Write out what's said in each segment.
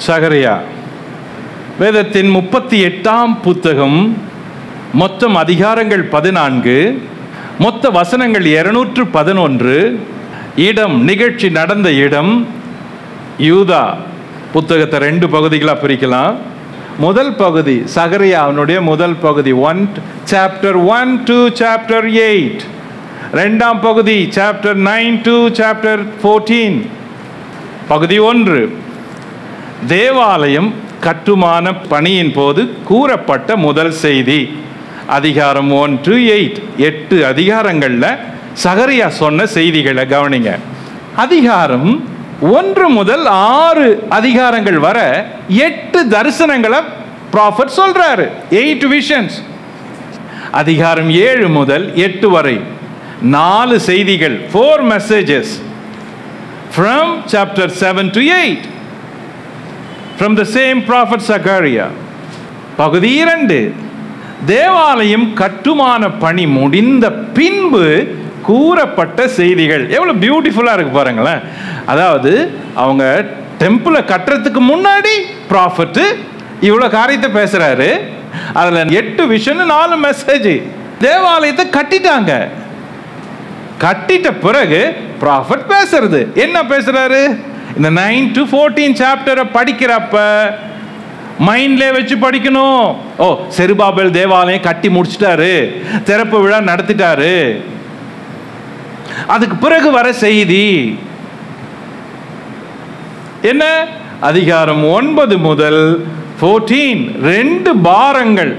சகரியா வேதத்தின் முப்பத்தி எட்டாம் புத்தகம் மொத்தம் அதிகாரங்கள் பதினான்கு மொத்த வசனங்கள் இருநூற்று பதினொன்று இடம் நிகழ்ச்சி நடந்த இடம் யூதா புத்தகத்தை ரெண்டு பகுதிகளாக பிரிக்கலாம் முதல் பகுதி சகரியா அவனுடைய முதல் பகுதி one chapter one to chapter eight ரெண்டாம் பகுதி chapter nine to chapter fourteen பகுதி ஒன்று தேவாலயம் கட்டுமான பணியின் போது கூறப்பட்ட முதல் செய்தி அதிகாரம் ஒன் டு எயிட் எட்டு அதிகாரங்களில் சகரியா சொன்ன செய்திகளை கவனிங்க அதிகாரம் ஒன்று முதல் ஆறு அதிகாரங்கள் வர எட்டு தரிசனங்களை ப்ராஃபட் சொல்றாரு எயிட் விஷன்ஸ் அதிகாரம் ஏழு முதல் எட்டு வரை நாலு செய்திகள் four messages from chapter seven to eight from the same prophet சகாரியா பகுதி இரண்டு தேவாலயம் கட்டுமான பணி முடிந்த பின்பு கூறப்பட்ட செய்திகள் எவ்வளோ பியூட்டிஃபுல்லாக இருக்கு பாருங்களேன் அதாவது அவங்க டெம்பிளை கட்டுறதுக்கு முன்னாடி ப்ராஃபட்டு இவ்வளோ காரியத்தை பேசுகிறாரு அதில் எட்டு விஷன் நாலு மெசேஜ் தேவாலயத்தை கட்டிட்டாங்க கட்டிட்ட பிறகு ப்ராஃபட் பேசுறது என்ன பேசுறாரு இந்த நைன் டு ஃபோர்டீன் சாப்டரை படிக்கிறப்ப மைண்ட்ல வச்சு படிக்கணும் ஓ செருபாபேல் தேவாலயம் கட்டி முடிச்சிட்டாரு திறப்பு விழா நடத்திட்டாரு அதுக்கு பிறகு வர செய்தி என்ன அதிகாரம் ஒன்பது முதல் ஃபோர்டீன் ரெண்டு பாரங்கள்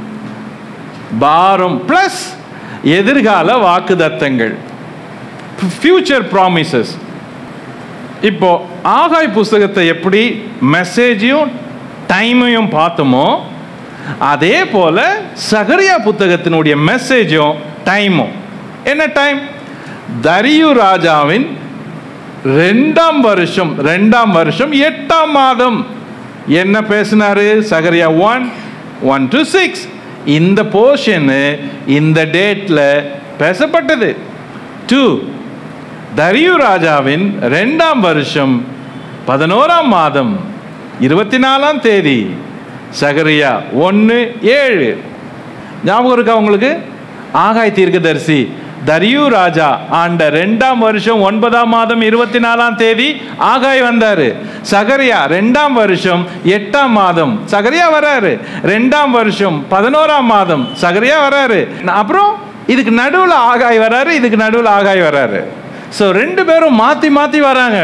பாரம் பிளஸ் எதிர்கால வாக்குதத்தங்கள் ஃபியூச்சர் ப்ராமிசஸ் இப்போ ஆகாய் புஸ்தகத்தை எப்படி மெசேஜையும் டைமையும் பார்த்தோமோ அதே போல சகரியா புத்தகத்தினுடைய மெசேஜும் டைமும் என்ன டைம் தரியு ராஜாவின் ரெண்டாம் வருஷம் ரெண்டாம் வருஷம் எட்டாம் மாதம் என்ன பேசினாரு சகரியா ஒன் ஒன் டு சிக்ஸ் இந்த போர்ஷனு இந்த டேட்ல பேசப்பட்டது டூ தரியு ராஜாவின் ரெண்டாம் வருஷம் பதினோராம் மாதம் இருபத்தி நாலாம் தேதி சகரியா ஒன்று ஏழு ஞாபகம் இருக்கா உங்களுக்கு ஆகாய் தீர்க்கதரிசி தரியு ராஜா ஆண்ட ரெண்டாம் வருஷம் ஒன்பதாம் மாதம் இருபத்தி நாலாம் தேதி ஆகாய் வந்தாரு சகரியா ரெண்டாம் வருஷம் எட்டாம் மாதம் சகரியா வராரு ரெண்டாம் வருஷம் பதினோராம் மாதம் சகரியா வராரு அப்புறம் இதுக்கு நடுவில் ஆகாய் வராரு இதுக்கு நடுவில் ஆகாய் வராரு ஸோ ரெண்டு பேரும் மாற்றி மாற்றி வராங்க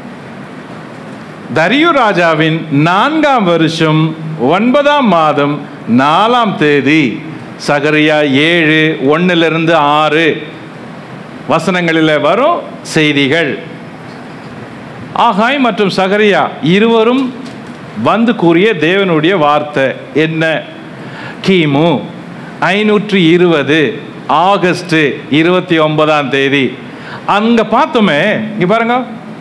தரியு ராஜாவின் நான்காம் வருஷம் ஒன்பதாம் மாதம் நாலாம் தேதி சகரியா ஏழு ஒன்னிலிருந்து ஆறு வசனங்களில் வரும் செய்திகள் ஆகாய் மற்றும் சகரியா இருவரும் வந்து கூறிய தேவனுடைய வார்த்தை என்ன கிமு ஐநூற்றி இருபது ஆகஸ்ட் இருபத்தி ஒன்பதாம் தேதி அங்க பார்த்தோமே இங்க பாருங்க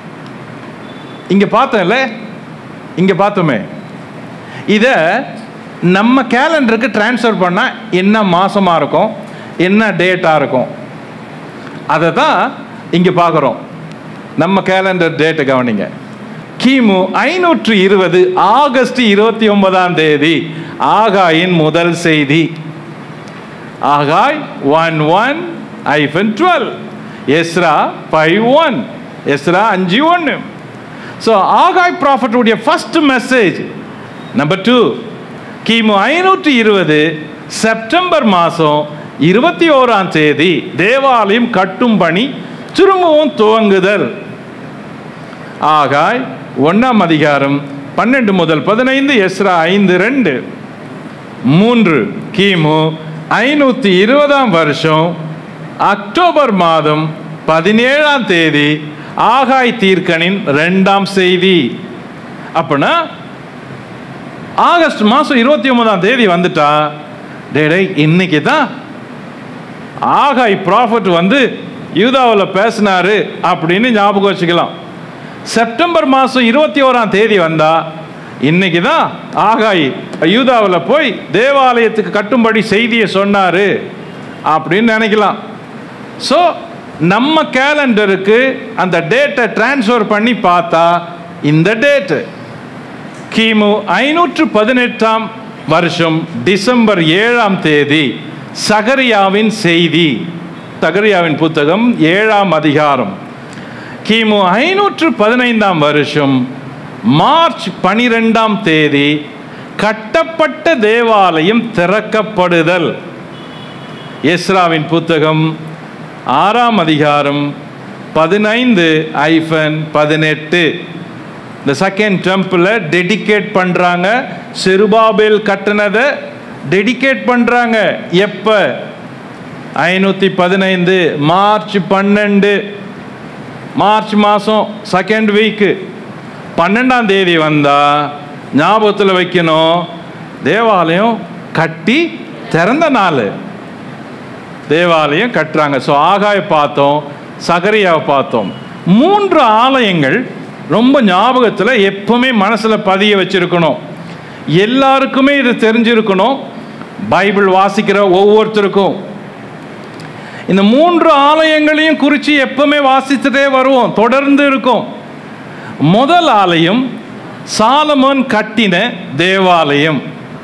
இங்க பார்த்தோம்ல இங்க பார்த்தோமே இத நம்ம கேலண்டருக்கு டிரான்ஸ்ஃபர் பண்ணா என்ன மாசமா இருக்கும் என்ன டேட்டா இருக்கும் அதை தான் இங்க பார்க்குறோம் நம்ம கேலண்டர் டேட்டை கவனிங்க கிமு ஐநூற்று இருபது ஆகஸ்ட் இருபத்தி ஒன்பதாம் தேதி ஆகாயின் முதல் செய்தி ஆகாய் one one hyphen twelve Ezra five one Ezra அஞ்சு ஒன்று ஸோ ஆகாய் ப்ராஃபட்டுடைய ஃபர்ஸ்ட் மெசேஜ் நம்பர் டூ கிமு ஐநூற்றி இருபது செப்டம்பர் மாதம் இருபத்தி ஓராம் தேதி தேவாலயம் கட்டும் பணி திரும்பவும் துவங்குதல் ஆகாய் ஒன்றாம் அதிகாரம் பன்னெண்டு முதல் பதினைந்து எஸ்ரா ஐந்து ரெண்டு மூன்று கிமு ஐநூற்றி இருபதாம் வருஷம் அக்டோபர் மாதம் பதினேழாம் தேதி ஆகாய் தீர்க்கனின் ரெண்டாம் செய்தி அப்படின்னா ஆகஸ்ட் மாதம் இருபத்தி ஒன்பதாம் தேதி வந்துட்டா டேடே இன்னைக்கு தான் ஆகாய் ப்ராஃபட் வந்து யூதாவில் பேசினாரு அப்படின்னு ஞாபகம் வச்சுக்கலாம் செப்டம்பர் மாதம் இருபத்தி ஓராம் தேதி வந்தா இன்னைக்கு தான் ஆகாய் யூதாவில் போய் தேவாலயத்துக்கு கட்டும்படி செய்தியை சொன்னாரு அப்படின்னு நினைக்கலாம் ஸோ நம்ம கேலண்டருக்கு அந்த டேட்டை டிரான்ஸ்ஃபர் பண்ணி பார்த்தா இந்த டேட்டு கிமு ஐநூற்று பதினெட்டாம் வருஷம் டிசம்பர் ஏழாம் தேதி சகரியாவின் செய்தி சகரியாவின் புத்தகம் ஏழாம் அதிகாரம் கிமு ஐநூற்று பதினைந்தாம் வருஷம் மார்ச் பனிரெண்டாம் தேதி கட்டப்பட்ட தேவாலயம் திறக்கப்படுதல் எஸ்ராவின் புத்தகம் ஆறாம் அதிகாரம் பதினைந்து ஐஃபன் பதினெட்டு இந்த செகண்ட் டெம்பிளை டெடிகேட் பண்ணுறாங்க சிறுபாபேல் கட்டினதை டெடிகேட் பண்ணுறாங்க எப்போ ஐநூற்றி பதினைந்து மார்ச் பன்னெண்டு மார்ச் மாதம் செகண்ட் வீக்கு பன்னெண்டாம் தேதி வந்தால் ஞாபகத்தில் வைக்கணும் தேவாலயம் கட்டி திறந்த நாள் தேவாலயம் கட்டுறாங்க ஸோ ஆகாய பார்த்தோம் சகரியாவை பார்த்தோம் மூன்று ஆலயங்கள் ரொம்ப ஞாபகத்தில் எப்பவுமே மனசில் பதிய வச்சிருக்கணும் எல்லாருக்குமே இது தெரிஞ்சிருக்கணும் பைபிள் வாசிக்கிற ஒவ்வொருத்தருக்கும் இந்த மூன்று ஆலயங்களையும் குறித்து எப்பவுமே வாசித்துட்டே வருவோம் தொடர்ந்து இருக்கும் முதல் ஆலயம் சாலமோன் கட்டின தேவாலயம்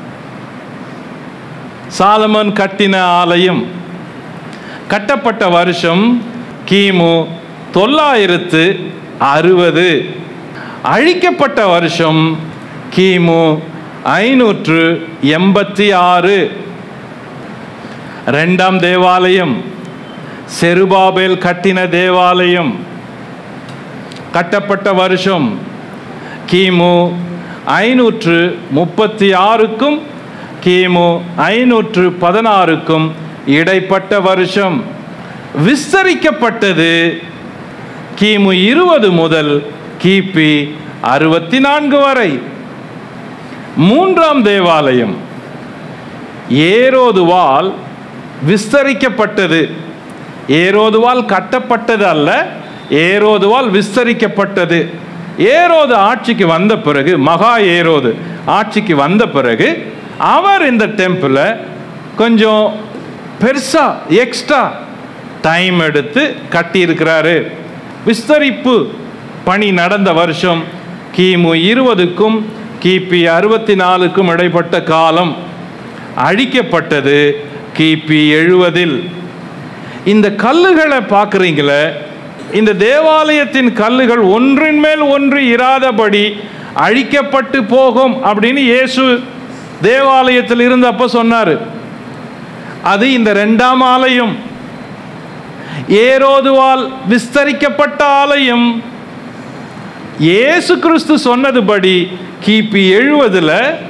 சாலமோன் கட்டின ஆலயம் கட்டப்பட்ட வருஷம் கிமு தொள்ளாயிரத்து அறுபது அழிக்கப்பட்ட வருஷம் கிமு ஐநூற்று எண்பத்தி ஆறு ரெண்டாம் தேவாலயம் செருபாபேல் கட்டின தேவாலயம் கட்டப்பட்ட வருஷம் கிமு ஐநூற்று முப்பத்தி ஆறுக்கும் கிமு ஐநூற்று பதினாறுக்கும் இடைப்பட்ட வருஷம் விஸ்தரிக்கப்பட்டது கிமு இருபது முதல் கிபி அறுபத்தி நான்கு வரை மூன்றாம் தேவாலயம் ஏரோதுவால் விஸ்தரிக்கப்பட்டது ஏரோதுவால் கட்டப்பட்டது அல்ல ஏரோதுவால் விஸ்தரிக்கப்பட்டது ஏரோது ஆட்சிக்கு வந்த பிறகு மகா ஏரோது ஆட்சிக்கு வந்த பிறகு அவர் இந்த டெம்பிளை கொஞ்சம் பெருசா எக்ஸ்ட்ரா டைம் எடுத்து கட்டியிருக்கிறாரு விஸ்தரிப்பு பணி நடந்த வருஷம் கிமு இருபதுக்கும் கிபி அறுபத்தி நாலுக்கும் இடைப்பட்ட காலம் அழிக்கப்பட்டது கிபி எழுவதில் இந்த கல்லுகளை பார்க்குறீங்களே இந்த தேவாலயத்தின் கல்லுகள் ஒன்றின் மேல் ஒன்று இராதபடி அழிக்கப்பட்டு போகும் அப்படின்னு இயேசு தேவாலயத்தில் இருந்தப்ப சொன்னார் அது இந்த ரெண்டாம் ஆலயம் ஏரோதுவால் விஸ்தரிக்கப்பட்ட ஆலயம் இயேசு கிறிஸ்து சொன்னதுபடி கிபி எழுவதுல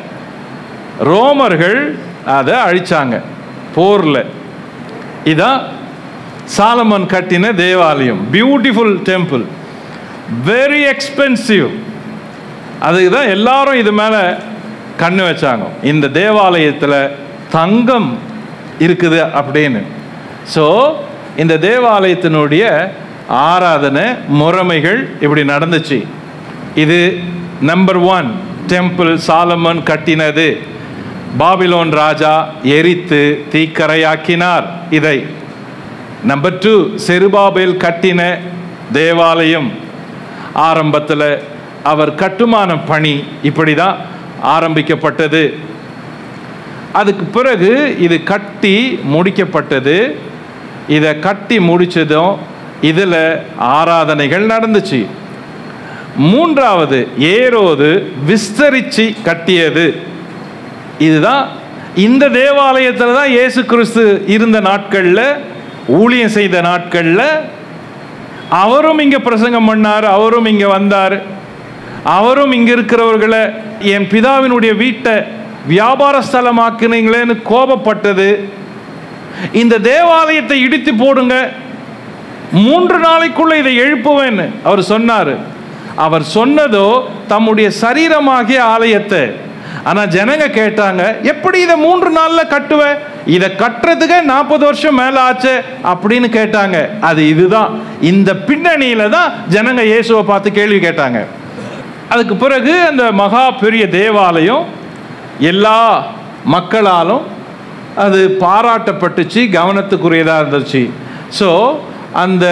ரோமர்கள் அதை அழிச்சாங்க போர்ல இதான் சாலமன் கட்டின தேவாலயம் பியூட்டிஃபுல் டெம்பிள் வெரி எக்ஸ்பென்சிவ் அதுக்கு தான் எல்லாரும் இது மேலே கண்ணு வச்சாங்க இந்த தேவாலயத்தில் தங்கம் இருக்குது அப்படின்னு ஸோ இந்த தேவாலயத்தினுடைய ஆராதனை முறைமைகள் இப்படி நடந்துச்சு இது நம்பர் ஒன் டெம்பிள் சாலமன் கட்டினது பாபிலோன் ராஜா எரித்து தீக்கரையாக்கினார் இதை நம்பர் டூ செருபாபேல் கட்டின தேவாலயம் ஆரம்பத்தில் அவர் கட்டுமான பணி இப்படி தான் ஆரம்பிக்கப்பட்டது அதுக்கு பிறகு இது கட்டி முடிக்கப்பட்டது இதை கட்டி முடிச்சதும் இதில் ஆராதனைகள் நடந்துச்சு மூன்றாவது ஏரோது விஸ்தரிச்சு கட்டியது இதுதான் இந்த தேவாலயத்தில் தான் இயேசு கிறிஸ்து இருந்த நாட்களில் ஊழியம் செய்த நாட்களில் அவரும் இங்கே பிரசங்கம் பண்ணார் அவரும் இங்கே வந்தார் அவரும் இங்கே இருக்கிறவர்களை என் பிதாவினுடைய வீட்டை வியாபார ஸ்தலமாக்குனீங்களேன்னு கோபப்பட்டது இந்த தேவாலயத்தை இடித்து போடுங்க மூன்று நாளைக்குள்ள இதை எழுப்புவேன்னு அவர் சொன்னார் அவர் சொன்னதோ தம்முடைய சரீரமாகிய ஆலயத்தை ஆனால் ஜனங்க கேட்டாங்க எப்படி இதை மூன்று நாளில் கட்டுவ இதை கட்டுறதுக்கு நாற்பது வருஷம் மேலே ஆச்சு அப்படின்னு கேட்டாங்க அது இதுதான் இந்த பின்னணியில தான் ஜனங்க இயேசுவை பார்த்து கேள்வி கேட்டாங்க அதுக்கு பிறகு அந்த மகா பெரிய தேவாலயம் எல்லா மக்களாலும் அது பாராட்டப்பட்டுச்சு கவனத்துக்குரியதாக இருந்துச்சு ஸோ அந்த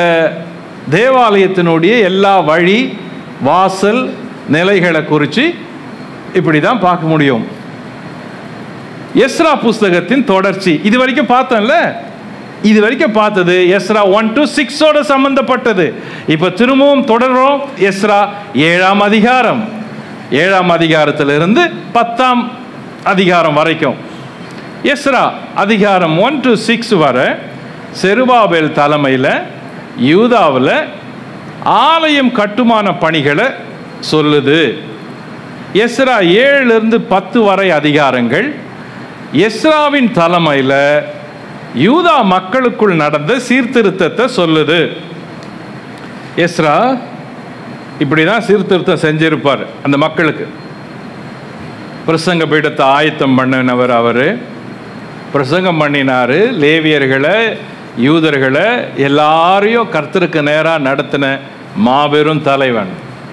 தேவாலயத்தினுடைய எல்லா வழி வாசல் நிலைகளை குறித்து இப்படி தான் பார்க்க முடியும் எஸ்ரா புஸ்தகத்தின் தொடர்ச்சி இது வரைக்கும் பார்த்தோம்ல இது வரைக்கும் பார்த்தது எஸ்ரா ஒன் டு சிக்ஸோட சம்பந்தப்பட்டது இப்போ திரும்பவும் தொடர்றோம் எஸ்ரா ஏழாம் அதிகாரம் ஏழாம் அதிகாரத்திலிருந்து பத்தாம் அதிகாரம் வரைக்கும் எஸ்ரா அதிகாரம் ஒன் டு சிக்ஸ் வர செருபாபேல் தலைமையில் யூதாவில் ஆலயம் கட்டுமான பணிகளை சொல்லுது எஸ்ரா ஏழுலேருந்து பத்து வரை அதிகாரங்கள் எஸ்ராவின் தலைமையில் யூதா மக்களுக்குள் நடந்த சீர்திருத்தத்தை சொல்லுது எஸ்ரா இப்படி தான் சீர்திருத்தம் செஞ்சிருப்பார் அந்த மக்களுக்கு பிரசங்க பீடத்தை ஆயத்தம் பண்ணினவர் அவர் பிரசங்கம் பண்ணினார் லேவியர்களை யூதர்களை எல்லாரையும் கர்த்தருக்கு நேராக நடத்தின மாபெரும் தலைவன்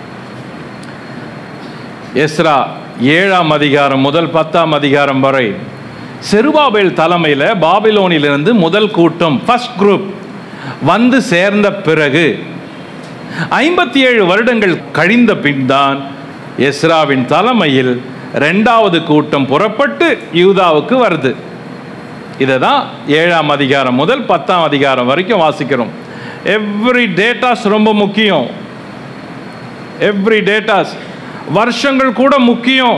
எஸ்ரா ஏழாம் அதிகாரம் முதல் பத்தாம் அதிகாரம் வரை செருபாபேல் தலைமையில் பாபிலோனிலிருந்து முதல் கூட்டம் ஃபர்ஸ்ட் குரூப் வந்து சேர்ந்த பிறகு ஐம்பத்தி ஏழு வருடங்கள் கழிந்த பின் தான் எஸ்ராவின் தலைமையில் ரெண்டாவது கூட்டம் புறப்பட்டு யூதாவுக்கு வருது இதை தான் ஏழாம் அதிகாரம் முதல் பத்தாம் அதிகாரம் வரைக்கும் வாசிக்கிறோம் எவ்ரி டேட்டாஸ் ரொம்ப முக்கியம் எவ்ரி டேட்டாஸ் வருஷங்கள் கூட முக்கியம்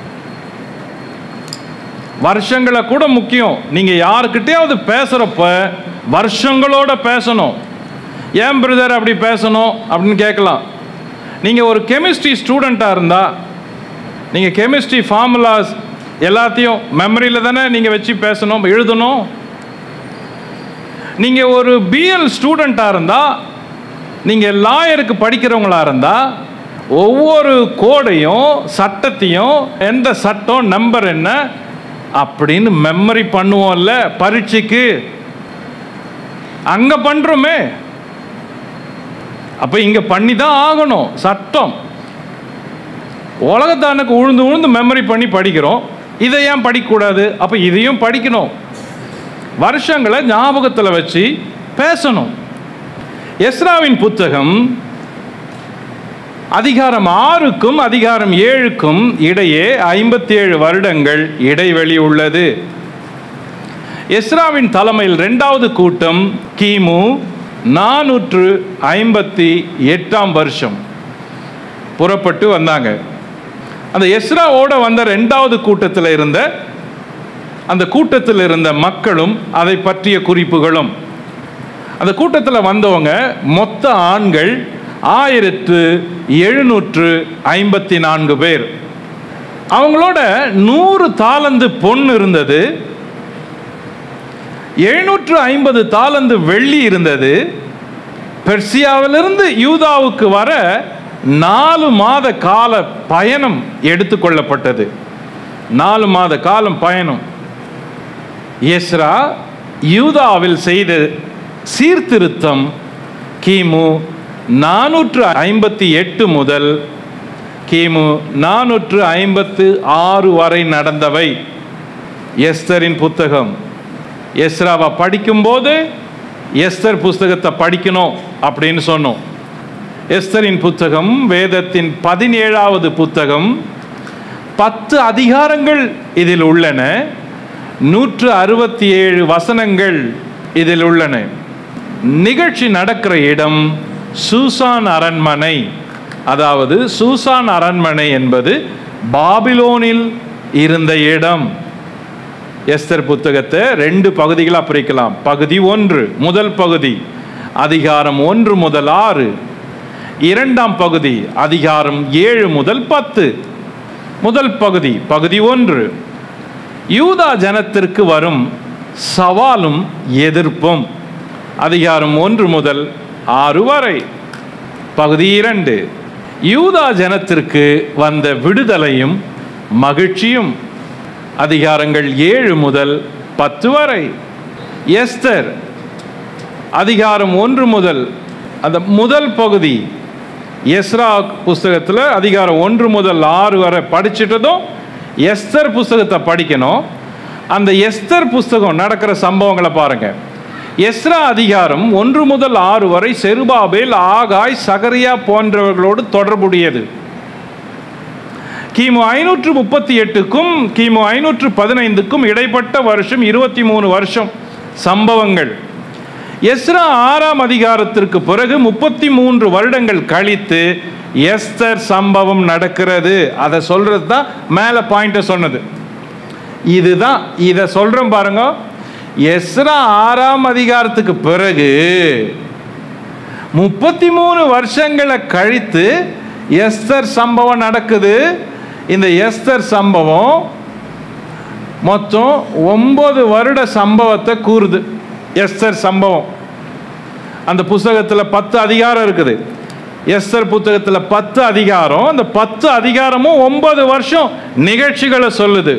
வருஷங்களை கூட முக்கியம் நீங்க யாருக்கிட்டையாவது பேசுறப்ப வருஷங்களோட பேசணும் ஏன் பிரதர் அப்படி பேசணும் அப்படின்னு கேட்கலாம் நீங்க ஒரு கெமிஸ்ட்ரி ஸ்டூடெண்ட்டாக இருந்தா நீங்க கெமிஸ்ட்ரி ஃபார்முலாஸ் எல்லாத்தையும் மெமரியில் தானே நீங்க வச்சு பேசணும் எழுதணும் நீங்க ஒரு பிஎல் ஸ்டூடெண்ட்டாக இருந்தா நீங்க லாயருக்கு படிக்கிறவங்களா இருந்தா ஒவ்வொரு கோடையும் சட்டத்தையும் எந்த சட்டம் நம்பர் என்ன அப்படின்னு மெமரி பண்ணுவோம்ல பரீட்சைக்கு அங்க பண்றோமே அப்ப இங்க பண்ணி தான் ஆகணும் சட்டம் உலகத்தானுக்கு உழுந்து உழுந்து மெமரி பண்ணி படிக்கிறோம் இதை ஏன் படிக்கக்கூடாது அப்ப இதையும் படிக்கணும் வருஷங்களை ஞாபகத்தில் வச்சு பேசணும் எஸ்ராவின் புத்தகம் அதிகாரம் ஆறுக்கும் அதிகாரம் ஏழுக்கும் இடையே ஐம்பத்தி ஏழு வருடங்கள் இடைவெளி உள்ளது எஸ்ராவின் தலைமையில் இரண்டாவது கூட்டம் கிமு நானூற்று ஐம்பத்தி எட்டாம் வருஷம் புறப்பட்டு வந்தாங்க அந்த எஸ்ராவோட வந்த ரெண்டாவது கூட்டத்தில் இருந்த அந்த கூட்டத்தில் இருந்த மக்களும் அதை பற்றிய குறிப்புகளும் அந்த கூட்டத்தில் வந்தவங்க மொத்த ஆண்கள் ஆயிரத்து எழுநூற்று ஐம்பத்தி நான்கு பேர் அவங்களோட நூறு தாளந்து பொன் இருந்தது எழுநூற்று ஐம்பது தாளந்து வெள்ளி இருந்தது பெர்சியாவிலிருந்து யூதாவுக்கு வர நாலு மாத கால பயணம் எடுத்துக்கொள்ளப்பட்டது நாலு மாத காலம் பயணம் எஸ்ரா யூதாவில் செய்த சீர்திருத்தம் கிமு நானூற்று ஐம்பத்தி எட்டு முதல் கிமு நானூற்று ஐம்பத்து ஆறு வரை நடந்தவை எஸ்தரின் புத்தகம் எஸ்ராவை படிக்கும்போது எஸ்தர் புஸ்தகத்தை படிக்கணும் அப்படின்னு சொன்னோம் எஸ்தரின் புத்தகம் வேதத்தின் பதினேழாவது புத்தகம் பத்து அதிகாரங்கள் இதில் உள்ளன நூற்று அறுபத்தி ஏழு வசனங்கள் இதில் உள்ளன நிகழ்ச்சி நடக்கிற இடம் சூசான் அரண்மனை அதாவது சூசான் அரண்மனை என்பது பாபிலோனில் இருந்த இடம் எஸ்தர் புத்தகத்தை ரெண்டு பகுதிகளாக பிரிக்கலாம் பகுதி ஒன்று முதல் பகுதி அதிகாரம் ஒன்று முதல் ஆறு இரண்டாம் பகுதி அதிகாரம் ஏழு முதல் பத்து முதல் பகுதி பகுதி ஒன்று யூதா ஜனத்திற்கு வரும் சவாலும் எதிர்ப்பும் அதிகாரம் ஒன்று முதல் ஆறு வரை பகுதி இரண்டு யூதா ஜனத்திற்கு வந்த விடுதலையும் மகிழ்ச்சியும் அதிகாரங்கள் ஏழு முதல் பத்து வரை எஸ்தர் அதிகாரம் ஒன்று முதல் அந்த முதல் பகுதி எஸ்ரா புஸ்தகத்தில் அதிகாரம் ஒன்று முதல் ஆறு வரை படிச்சிட்டதும் எஸ்தர் புஸ்தகத்தை படிக்கணும் அந்த எஸ்தர் புஸ்தகம் நடக்கிற சம்பவங்களை பாருங்க எஸ்ரா அதிகாரம் ஒன்று முதல் ஆறு வரை செருபாபேல் ஆகாய் சகரியா போன்றவர்களோடு தொடர்புடையது கிமு ஐநூற்று முப்பத்தி எட்டுக்கும் கிமு ஐநூற்று பதினைந்துக்கும் இடைப்பட்ட வருஷம் இருபத்தி மூணு வருஷம் சம்பவங்கள் எஸ்ரா ஆறாம் அதிகாரத்திற்கு பிறகு முப்பத்தி மூன்று வருடங்கள் கழித்து எஸ்தர் சம்பவம் நடக்கிறது அதை சொல்றது தான் மேலே பாயிண்ட்டை சொன்னது இதுதான் இதை சொல்றேன் பாருங்க எஸ்ரா ஆறாம் அதிகாரத்துக்கு பிறகு முப்பத்தி மூணு வருஷங்களை கழித்து எஸ்தர் சம்பவம் நடக்குது இந்த எஸ்தர் சம்பவம் மொத்தம் ஒன்பது வருட சம்பவத்தை கூறுது எஸ்தர் சம்பவம் அந்த புஸ்தகத்தில் பத்து அதிகாரம் இருக்குது எஸ்தர் புத்தகத்தில் பத்து அதிகாரம் அந்த பத்து அதிகாரமும் ஒன்பது வருஷம் நிகழ்ச்சிகளை சொல்லுது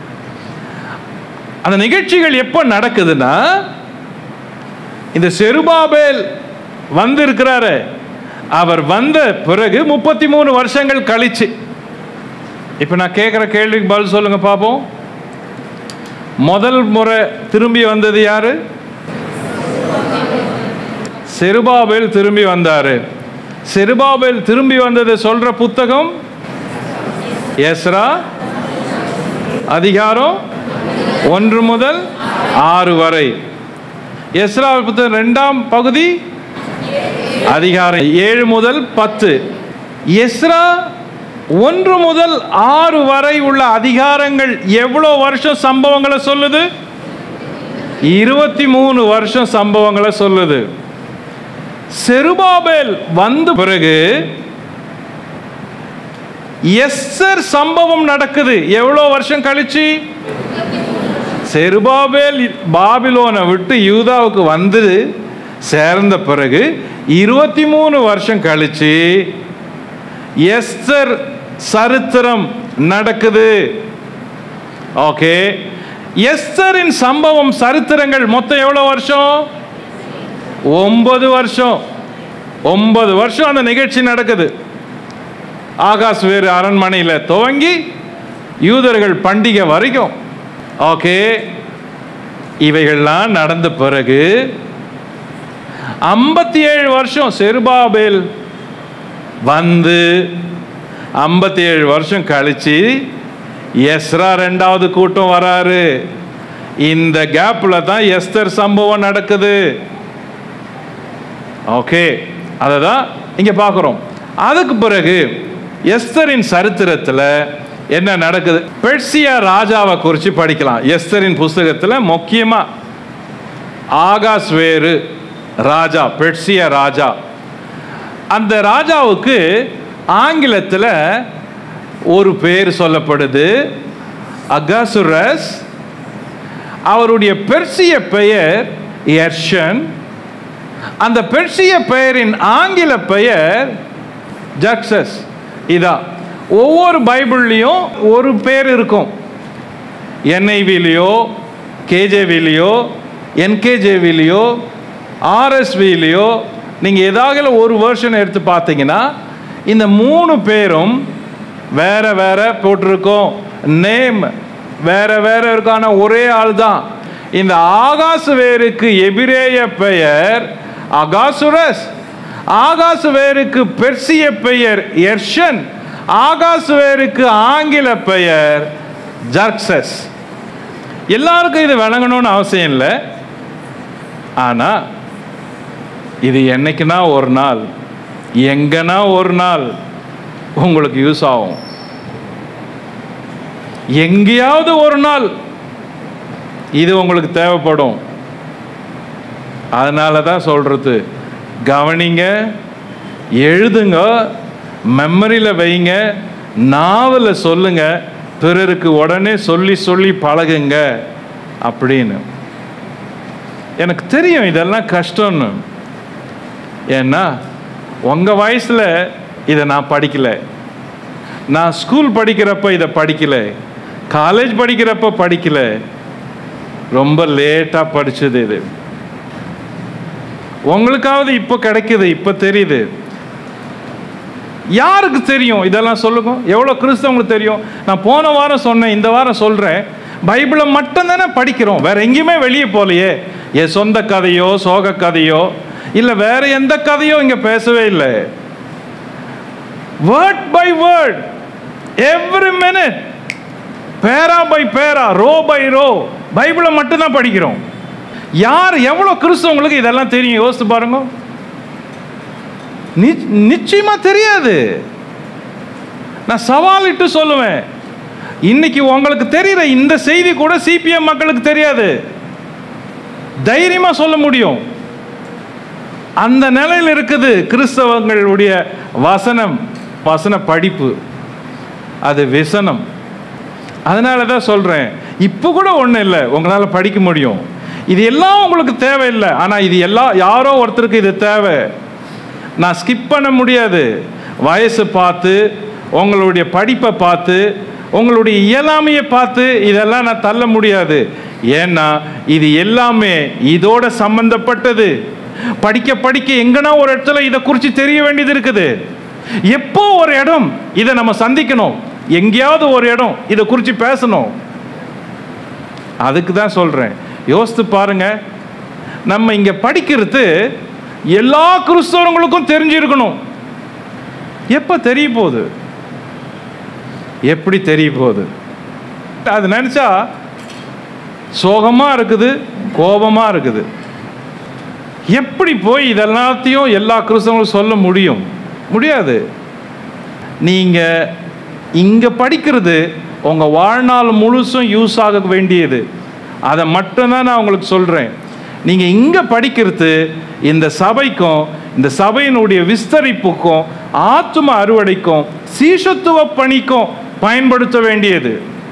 அந்த நிகழ்ச்சிகள் எப்போ நடக்குதுன்னா இந்த செருபாபேல் வந்திருக்கிறாரு அவர் வந்த பிறகு முப்பத்தி மூணு வருஷங்கள் கழிச்சு இப்போ நான் கேட்குற கேள்விக்கு பதில் சொல்லுங்க பார்ப்போம் முதல் முறை திரும்பி வந்தது யாரு செருபாபேல் திரும்பி வந்தாரு செருபாபேல் திரும்பி வந்தது சொல்ற புத்தகம் எஸ்ரா அதிகாரம் ஒன்று முதல் ஆறு வரை எஸ்ரா புத்தகம் ரெண்டாம் பகுதி அதிகாரம் ஏழு முதல் பத்து எஸ்ரா ஒன்று முதல் ஆறு வரை உள்ள அதிகாரங்கள் எவ்வளோ வருஷம் சம்பவங்களை சொல்லுது இருபத்தி மூணு வருஷம் சம்பவங்களை சொல்லுது செருபாபேல் வந்த பிறகு எஸ்ஸர் சம்பவம் நடக்குது எவ்வளோ வருஷம் கழிச்சு செருபாபேல் பாபிலோனை விட்டு யூதாவுக்கு வந்து சேர்ந்த பிறகு இருபத்தி மூணு வருஷம் கழிச்சு எஸ்தர் சரித்திரம் நடக்குது ஓகே எஸ்தரின் சம்பவம் சரித்திரங்கள் மொத்தம் எவ்வளோ வருஷம் ஒன்பது வருஷம் ஒன்பது வருஷம் அந்த நிகழ்ச்சி நடக்குது ஆகாஷ் வேறு அரண்மனையில் துவங்கி யூதர்கள் பண்டிகை வரைக்கும் ஓகே இவைகள்லாம் நடந்த பிறகு ஐம்பத்தி ஏழு வருஷம் செருபாபேல் வந்து ஐம்பத்தி ஏழு வருஷம் கழிச்சு எஸ்ரா ரெண்டாவது கூட்டம் வராரு இந்த கேப்பில் தான் எஸ்தர் சம்பவம் நடக்குது ஓகே அதை தான் இங்கே பார்க்குறோம் அதுக்கு பிறகு எஸ்தரின் சரித்திரத்தில் என்ன நடக்குது பெர்சியா ராஜாவை குறித்து படிக்கலாம் எஸ்தரின் புஸ்தகத்தில் முக்கியமாக ஆகாஸ் வேறு ராஜா பெர்சிய ராஜா அந்த ராஜாவுக்கு ஆங்கிலத்தில் ஒரு பேர் சொல்லப்படுது அகாசுரஸ் அவருடைய பெர்சிய பெயர் எர்ஷன் அந்த பெர்சிய பெயரின் ஆங்கில பெயர் ஜக்சஸ் இதான் ஒவ்வொரு பைபிள்லேயும் ஒரு பேர் இருக்கும் என்ஐவிலேயோ கேஜேவிலேயோ என்கேஜேவிலேயோ ஆர்எஸ்விலேயோ நீங்கள் ஏதாவது ஒரு வேர்ஷன் எடுத்து பார்த்தீங்கன்னா இந்த மூணு பேரும் வேற வேற போட்டிருக்கோம் நேம் வேற வேற இருக்கான ஒரே ஆள் தான் இந்த ஆகாசு வேருக்கு எபிரேய பெயர் அகாசுரஸ் ஆகாசு வேருக்கு பெர்சிய பெயர் எர்ஷன் ஆகாசு வேருக்கு ஆங்கில பெயர் ஜர்க்சஸ் எல்லாருக்கும் இது விளங்கணும்னு அவசியம் இல்லை ஆனால் இது என்னைக்குனா ஒரு நாள் எங்கன்னா ஒரு நாள் உங்களுக்கு யூஸ் ஆகும் எங்கேயாவது ஒரு நாள் இது உங்களுக்கு தேவைப்படும் அதனால தான் சொல்கிறது கவனிங்க எழுதுங்க மெமரியில் வைங்க நாவல சொல்லுங்க பிறருக்கு உடனே சொல்லி சொல்லி பழகுங்க அப்படின்னு எனக்கு தெரியும் இதெல்லாம் கஷ்டம்னு ஏன்னா உங்கள் வயசில் இதை நான் படிக்கல நான் ஸ்கூல் படிக்கிறப்ப இதை படிக்கல காலேஜ் படிக்கிறப்ப படிக்கல ரொம்ப லேட்டாக படிச்சது இது உங்களுக்காவது இப்போ கிடைக்குது இப்போ தெரியுது யாருக்கு தெரியும் இதெல்லாம் சொல்லுங்க எவ்வளோ கிறிஸ்தவங்களுக்கு தெரியும் நான் போன வாரம் சொன்னேன் இந்த வாரம் சொல்கிறேன் பைபிளை மட்டும் தானே படிக்கிறோம் வேற எங்கேயுமே வெளியே போகலையே என் சொந்த கதையோ சோக கதையோ இல்லை வேற எந்த கதையோ இங்கே பேசவே இல்லை word by word every minute para by para row by row பைபிளை மட்டும்தான் படிக்கிறோம் யார் எவ்வளோ கிறிஸ்தவங்களுக்கு இதெல்லாம் தெரியும் யோசித்து பாருங்க நி- நிச்சயமா தெரியாது நான் சவாலிட்டு சொல்லுவேன் இன்னைக்கு உங்களுக்கு தெரிகிற இந்த செய்தி கூட சிபிஎம் மக்களுக்கு தெரியாது தைரியமா சொல்ல முடியும் அந்த நிலையில் இருக்குது கிறிஸ்தவங்களுடைய வசனம் வசன படிப்பு அது விசனம் அதனால தான் சொல்கிறேன் இப்போ கூட ஒன்றும் இல்லை உங்களால் படிக்க முடியும் இது எல்லாம் உங்களுக்கு தேவையில்லை ஆனால் இது எல்லாம் யாரோ ஒருத்தருக்கு இது தேவை நான் ஸ்கிப் பண்ண முடியாது வயசு பார்த்து உங்களுடைய படிப்பை பார்த்து உங்களுடைய இயலாமையை பார்த்து இதெல்லாம் நான் தள்ள முடியாது ஏன்னா இது எல்லாமே இதோட சம்பந்தப்பட்டது படிக்க படிக்க எங்கன்னா ஒரு இடத்துல இதை குறித்து தெரிய வேண்டியது இருக்குது எப்போ ஒரு இடம் இதை நம்ம சந்திக்கணும் எங்கேயாவது ஒரு இடம் இதை குறித்து பேசணும் அதுக்கு தான் சொல்கிறேன் யோசித்து பாருங்க நம்ம இங்கே படிக்கிறது எல்லா கிறிஸ்தவங்களுக்கும் தெரிஞ்சிருக்கணும் எப்போ தெரிய போகுது எப்படி தெரிய போகுது அது நினச்சா சோகமாக இருக்குது கோபமாக இருக்குது எப்படி போய் இதெல்லாத்தையும் எல்லா கிறிஸ்தவங்களும் சொல்ல முடியும் முடியாது நீங்கள் இங்கே படிக்கிறது உங்கள் வாழ்நாள் முழுசும் யூஸ் ஆக வேண்டியது அதை மட்டும்தான் நான் உங்களுக்கு சொல்கிறேன் நீங்கள் இங்கே படிக்கிறது இந்த சபைக்கும் இந்த சபையினுடைய விஸ்தரிப்புக்கும் ஆத்தும அறுவடைக்கும் சீஷத்துவ பணிக்கும் பயன்படுத்த வேண்டியது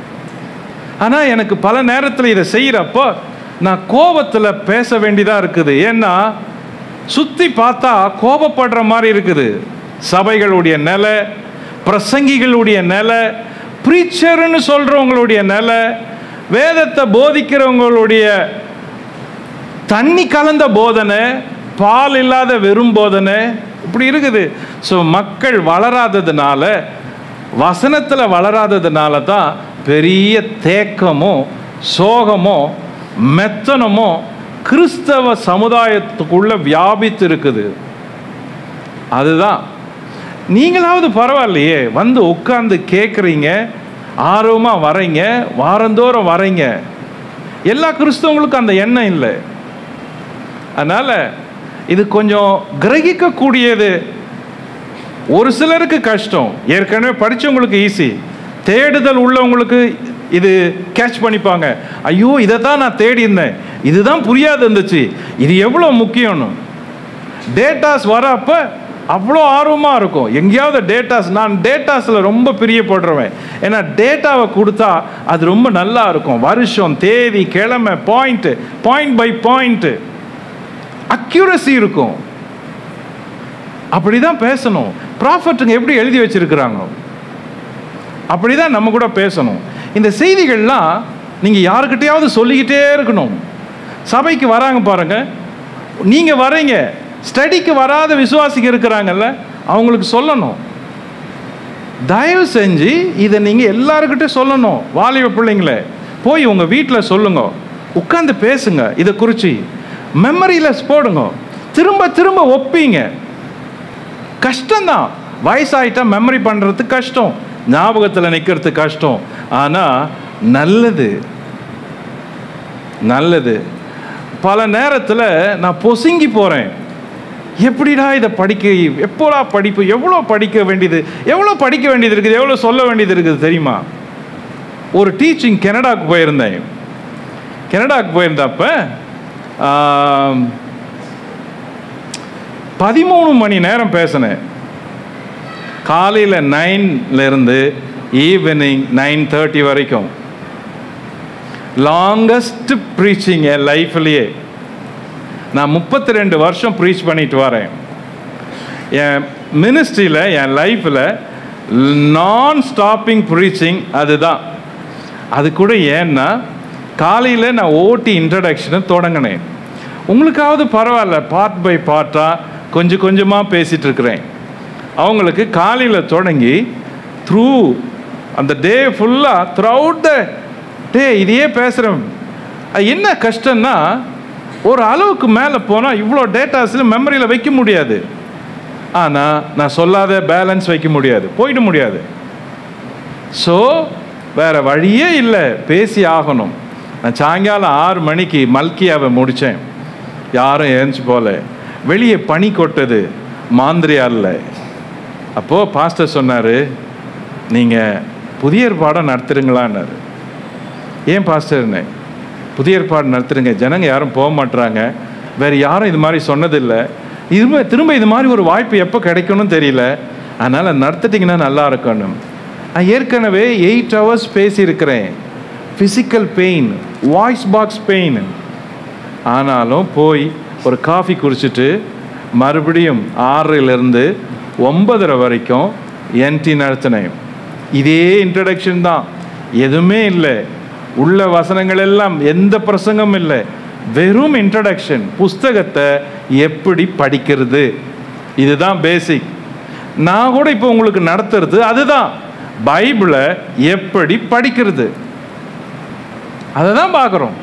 ஆனால் எனக்கு பல நேரத்தில் இதை செய்கிறப்போ நான் கோபத்தில் பேச வேண்டியதாக இருக்குது ஏன்னா சுற்றி பார்த்தா கோபப்படுற மாதிரி இருக்குது சபைகளுடைய நிலை பிரசங்கிகளுடைய நிலை ப்ரீச்சர்னு சொல்கிறவங்களுடைய நிலை வேதத்தை போதிக்கிறவங்களுடைய தண்ணி கலந்த போதனை பால் இல்லாத வெறும் போதனை இப்படி இருக்குது ஸோ மக்கள் வளராததுனால வசனத்தில் வளராததுனால தான் பெரிய தேக்கமும் சோகமும் மெத்தனமும் கிறிஸ்தவ சமுதாயத்துக்குள்ள வியாபித்து இருக்குது அதுதான் நீங்களாவது பரவாயில்லையே வந்து உட்காந்து கேட்குறீங்க ஆர்வமாக வரீங்க வாரந்தோறும் வரீங்க எல்லா கிறிஸ்தவங்களுக்கும் அந்த எண்ணம் இல்லை அதனால் இது கொஞ்சம் கிரகிக்கக்கூடியது ஒரு சிலருக்கு கஷ்டம் ஏற்கனவே படித்தவங்களுக்கு ஈஸி தேடுதல் உள்ளவங்களுக்கு இது கேட்ச் பண்ணிப்பாங்க ஐயோ இதை தான் நான் தேடி இருந்தேன் இதுதான் புரியாது இருந்துச்சு இது எவ்வளோ முக்கியம்னு டேட்டாஸ் வரப்ப அவ்வளோ ஆர்வமாக இருக்கும் எங்கேயாவது டேட்டாஸ் நான் டேட்டாஸில் ரொம்ப பிரியப்படுறவன் ஏன்னா டேட்டாவை கொடுத்தா அது ரொம்ப நல்லா இருக்கும் வருஷம் தேதி கிழமை point point by point accuracy இருக்கும் அப்படி தான் பேசணும் ப்ராஃபட்டுங்க எப்படி எழுதி வச்சிருக்கிறாங்க அப்படி தான் நம்ம கூட பேசணும் இந்த செய்திகள்லாம் நீங்கள் யாருக்கிட்டையாவது சொல்லிக்கிட்டே இருக்கணும் சபைக்கு வராங்க பாருங்க நீங்கள் வரீங்க ஸ்டடிக்கு வராத விசுவாசிங்க இருக்கிறாங்கல்ல அவங்களுக்கு சொல்லணும் தயவு செஞ்சு இதை நீங்கள் எல்லாருக்கிட்டையும் சொல்லணும் வாலிப பிள்ளைங்கள போய் உங்கள் வீட்டில் சொல்லுங்க உட்காந்து பேசுங்க இதை குறித்து மெமரியில் போடுங்க திரும்ப திரும்ப ஒப்பீங்க கஷ்டம்தான் வயசாயிட்டா மெமரி பண்ணுறது கஷ்டம் ஞாபகத்தில் நிற்கிறது கஷ்டம் ஆனால் நல்லது நல்லது பல நேரத்தில் நான் பொசுங்கி போகிறேன் எப்படிடா இதை படிக்க எப்போடா படிப்பு எவ்வளோ படிக்க வேண்டியது எவ்வளோ படிக்க வேண்டியது இருக்குது எவ்வளோ சொல்ல வேண்டியது இருக்குது தெரியுமா ஒரு டீச்சிங் கனடாவுக்கு போயிருந்தேன் கனடாவுக்கு போயிருந்தப்ப ஆம், பதிமூணு மணி நேரம் பேசினேன் காலையில் நைன்லேருந்து ஈவினிங் நைன் தேர்ட்டி வரைக்கும் லாங்கஸ்ட் ப்ரீச்சிங் என் லைஃப்லேயே நான் முப்பத்தி ரெண்டு வருஷம் ப்ரீச் பண்ணிட்டு வரேன் என் மினிஸ்ட்ரியில் என் லைஃப்பில் நான் ஸ்டாப்பிங் ப்ரீச்சிங் அதுதான் அது கூட ஏன்னா காலையில் நான் ஓட்டி இன்ட்ரடக்ஷனை தொடங்கினேன் உங்களுக்காவது பரவாயில்ல பார்ட் பை பார்ட்டாக கொஞ்சம் கொஞ்சமாக பேசிகிட்டு இருக்கிறேன் அவங்களுக்கு காலையில் தொடங்கி த்ரூ அந்த டே ஃபுல்லாக த்ரூஅவுட் த டே இதையே பேசுகிறேன் அது என்ன கஷ்டம்னா ஒரு அளவுக்கு மேலே போனால் இவ்வளோ டேட்டாஸில் மெமரியில் வைக்க முடியாது ஆனால் நான் சொல்லாத பேலன்ஸ் வைக்க முடியாது போயிட முடியாது ஸோ வேற வழியே இல்லை பேசி ஆகணும் நான் சாயங்காலம் ஆறு மணிக்கு மல்கியாவை முடித்தேன் யாரும் ஏஞ்சி போல வெளியே பனி கொட்டது மாந்திரியாரில் அப்போது பாஸ்டர் சொன்னார் நீங்கள் புதிய ஏற்பாடம் நடத்துறீங்களான்னாரு ஏன் பாஸ்டர்னு புதிய ஏற்பாடு நடத்துறீங்க ஜனங்க யாரும் போக மாட்றாங்க வேறு யாரும் இது மாதிரி சொன்னதில்லை திரும்ப திரும்ப இது மாதிரி ஒரு வாய்ப்பு எப்போ கிடைக்கணும்னு தெரியல அதனால் நடத்திட்டிங்கன்னா நல்லா இருக்கணும் நான் ஏற்கனவே எயிட் ஹவர்ஸ் பேசியிருக்கிறேன் physical pain voice box pain ஆனாலும் போய் ஒரு காஃபி குடிச்சிட்டு மறுபடியும் ஆறிலிருந்து ஒன்பதரை வரைக்கும் என்டி நடத்தினேன் இதே இன்ட்ரடக்ஷன் தான் எதுவுமே இல்லை உள்ள வசனங்கள் எல்லாம் எந்த பிரசங்கமும் இல்லை வெறும் இன்ட்ரடக்ஷன் புஸ்தகத்தை எப்படி படிக்கிறது இதுதான் பேசிக் நான் கூட இப்போ உங்களுக்கு நடத்துறது அதுதான் பைபிளை எப்படி படிக்கிறது அதை தான் பார்க்குறோம்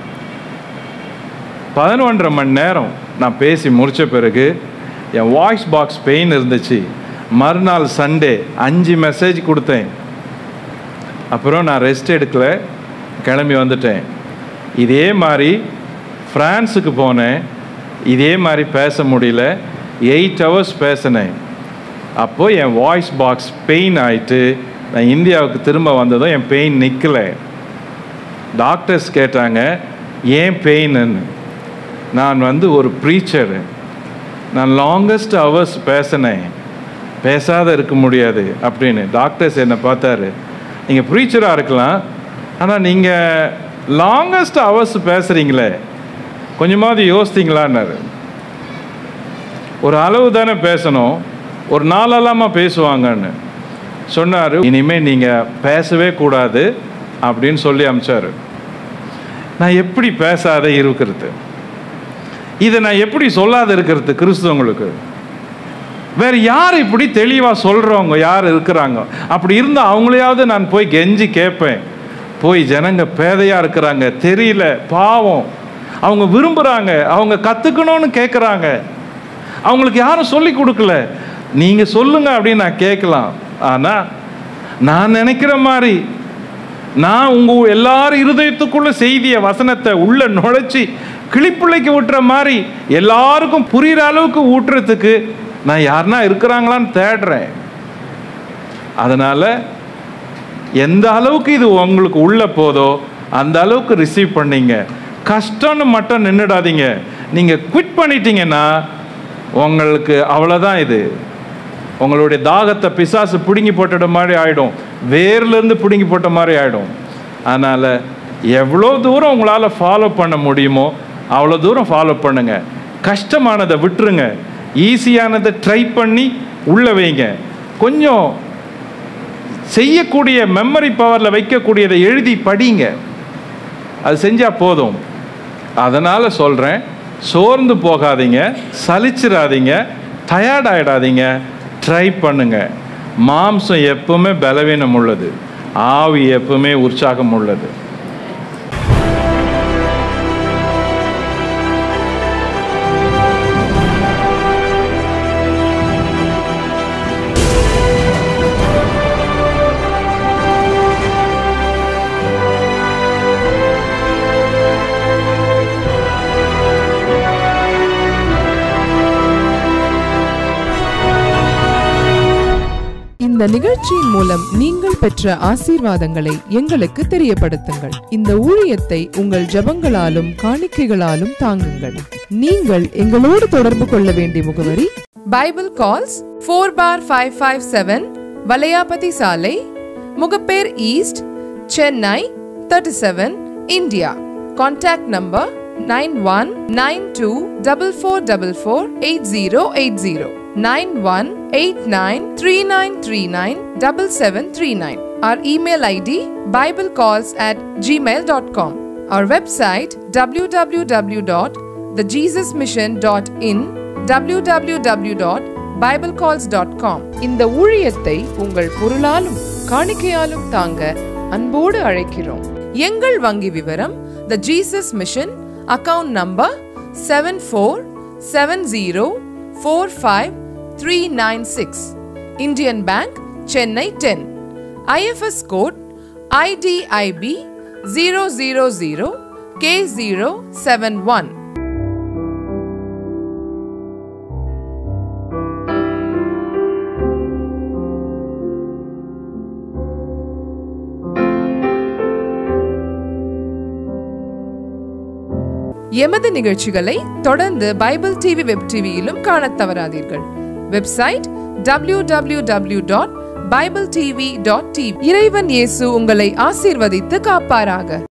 பதினொன்றரை மணி நேரம் நான் பேசி முடித்த பிறகு என் வாய்ஸ் பாக்ஸ் பெயின் இருந்துச்சு மறுநாள் சண்டே அஞ்சு மெசேஜ் கொடுத்தேன் அப்புறம் நான் ரெஸ்ட் எடுக்கல கிளம்பி வந்துட்டேன் இதே மாதிரி ஃப்ரான்ஸுக்கு போனேன் இதே மாதிரி பேச முடியல எயிட் ஹவர்ஸ் பேசினேன் அப்போது என் வாய்ஸ் பாக்ஸ் பெயின் ஆயிட்டு நான் இந்தியாவுக்கு திரும்ப வந்ததும் என் பெயின் நிற்கலை டாக்டர்ஸ் கேட்டாங்க ஏன் பெயின்னு நான் வந்து ஒரு ப்ரீச்சர் நான் லாங்கஸ்ட் ஹவர்ஸ் பேசினேன் பேசாத இருக்க முடியாது அப்படின்னு டாக்டர்ஸ் என்னை பார்த்தாரு நீங்கள் ப்ரீச்சராக இருக்கலாம் ஆனால் நீங்கள் லாங்கஸ்ட் ஹவர்ஸ் பேசுகிறீங்களே கொஞ்சமாவது யோசித்தீங்களான்னாரு ஒரு அளவு தானே பேசணும் ஒரு நாளெல்லாமா பேசுவாங்கன்னு சொன்னார் இனிமேல் நீங்கள் பேசவே கூடாது அப்படின்னு சொல்லி அமிச்சார் நான் எப்படி பேசாத இருக்கிறது இதை நான் எப்படி சொல்லாத இருக்கிறது கிறிஸ்தவங்களுக்கு வேற யார் இப்படி தெளிவாக சொல்கிறவங்க யார் இருக்கிறாங்க அப்படி இருந்தால் அவங்களையாவது நான் போய் கெஞ்சி கேட்பேன் போய் ஜனங்க பேதையாக இருக்கிறாங்க தெரியல பாவம் அவங்க விரும்புகிறாங்க அவங்க கற்றுக்கணும்னு கேட்குறாங்க அவங்களுக்கு யாரும் சொல்லி கொடுக்கல நீங்கள் சொல்லுங்க அப்படின்னு நான் கேட்கலாம் ஆனால் நான் நினைக்கிற மாதிரி நான் உங்கள் எல்லாரும் இருதயத்துக்குள்ள செய்திய வசனத்தை உள்ள நுழைச்சி கிளிப்பிள்ளைக்கு ஊட்டுற மாதிரி எல்லாருக்கும் புரிகிற அளவுக்கு ஊட்டுறதுக்கு நான் யாருன்னா இருக்கிறாங்களான்னு தேடுறேன் அதனால் எந்த அளவுக்கு இது உங்களுக்கு உள்ள போதோ அந்த அளவுக்கு ரிசீவ் பண்ணீங்க கஷ்டம்னு மட்டும் நின்றுடாதீங்க நீங்கள் குவிட் பண்ணிட்டீங்கன்னா உங்களுக்கு அவ்வளோதான் இது உங்களுடைய தாகத்தை பிசாசு பிடுங்கி போட்டுட மாதிரி ஆகிடும் வேர்லேருந்து பிடுங்கி போட்ட மாதிரி ஆகிடும் அதனால் எவ்வளோ தூரம் உங்களால் ஃபாலோ பண்ண முடியுமோ அவ்வளோ தூரம் ஃபாலோ பண்ணுங்க கஷ்டமானதை விட்டுருங்க ஈஸியானதை ட்ரை பண்ணி உள்ளே வைங்க கொஞ்சம் செய்யக்கூடிய மெமரி பவரில் வைக்கக்கூடியதை எழுதி படிங்க அது செஞ்சால் போதும் அதனால் சொல்கிறேன் சோர்ந்து போகாதீங்க சலிச்சிடாதீங்க டயர்ட் ஆகிடாதீங்க ட்ரை பண்ணுங்க மாம்சம் எப்பவுமே பலவீனம் உள்ளது ஆவி எப்பவுமே உற்சாகம் உள்ளது இந்த நிகழ்ச்சியின் மூலம் நீங்கள் பெற்ற ஆசீர்வாதங்களை எங்களுக்கு தெரியப்படுத்துங்கள் இந்த ஊழியத்தை உங்கள் ஜெபங்களாலும் காணிக்கைகளாலும் தாங்குங்கள் நீங்கள் எங்களோடு தொடர்பு கொள்ள வேண்டிய முகவரி Bible calls four bar five five seven Valayapathi சாலை Mugappair east Chennai thirty seven India contact number nine one nine two double four double four eight zero eight zero nine one eight nine three nine three nine double seven three nine Our email ID biblecalls at gmail.com. Our website www.thejesusmission.in www.biblecalls.com இந்த ஊழியத்தை உங்கள் பொருளாலும் காணிக்கையாலும் தாங்க அன்போடு அழைக்கிறோம் எங்கள் வங்கி விவரம் the Jesus Mission account number seven four seven zero four five three nine six Indian Bank Chennai ten IFS code IDIB zero zero zero K zero seven one எமது நிகழ்ச்சிகளை தொடர்ந்து பைபிள் டிவி வெப் டிவியிலும் காணத் தவறாதீர்கள் website W W W dot Bible TV dot TV இறைவன் இயேசு உங்களை ஆசீர்வதித்து காப்பாராக